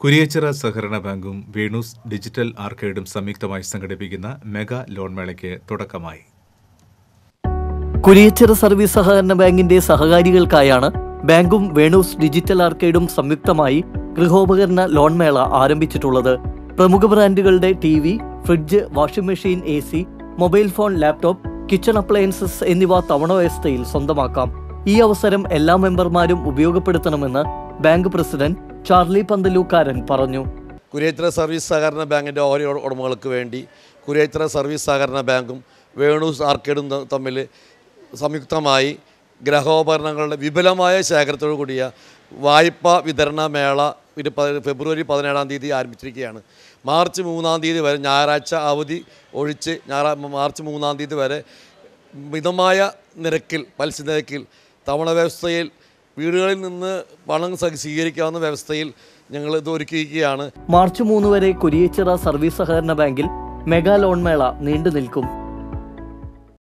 കുരിയച്ചിറ സഹകരണ ബാങ്കും വേണൂസ് ഡിജിറ്റൽ ആർക്കേഡും സംയുക്തമായി സംഘടിപ്പിക്കുന്ന മെഗാ ലോൺ മേളയ്ക്ക് തുടക്കമായി കുരിയച്ചിറ സർവീസ് സഹകരണ ബാങ്കിന്റെ സഹകാരികൾക്കായാണ് ബാങ്കും വേണൂസ് ഡിജിറ്റൽ ആർക്കേഡും സംയുക്തമായി ഗൃഹോപകരണ ലോൺ മേള ആരംഭിച്ചിട്ടുള്ളത് പ്രമുഖ ബ്രാൻഡുകളുടെ T V fridge washing machine A C mobile phone laptop kitchen appliances എന്നിവ തവണ വ്യവസ്ഥയിൽ സ്വന്തമാക്കാം ഈ അവസരം എല്ലാ മെമ്പർമാരും ഉപയോഗപ്പെടുത്തണമെന്ന് ബാങ്ക് പ്രസിഡന്റ് ചാർലി പന്തലൂക്കാരൻ പറഞ്ഞു കുരിയച്ചിറ സർവീസ് സഹകരണ ബാങ്കിൻ്റെ ഓരോ ഉടമകൾക്ക് വേണ്ടി കുരിയച്ചിറ സർവീസ് സഹകരണ ബാങ്കും വേണൂസ് ആർക്കേഡും ത- തമ്മിൽ സംയുക്തമായി ഗ്രഹോപകരണങ്ങളുടെ വിപുലമായ ശേഖരത്തോടു കൂടിയ വായ്പാ വിതരണ മേള ഒരു പ- ഫെബ്രുവരി പതിനേഴാം തീയതി ആരംഭിച്ചിരിക്കുകയാണ് മാർച്ച് മൂന്നാം തീയതി വരെ ഞായറാഴ്ച അവധി ഒഴിച്ച് ഞായറാ മാർച്ച് മൂന്നാം തീയതി വരെ മിതമായ നിരക്കിൽ പലിശ നിരക്കിൽ തവണ വ്യവസ്ഥയിൽ വീടുകളിൽ നിന്ന് പണം സ- സ്വീകരിക്കാവുന്ന വ്യവസ്ഥയിൽ ഞങ്ങൾ ഇത് ഒരുക്കിയിരിക്കുകയാണ് മാർച്ച് മൂന്ന് വരെ കുരിയച്ചിറ സർവീസ് സഹകരണ ബാങ്കിൽ മെഗാ ലോൺ മേള നീണ്ടു നിൽക്കും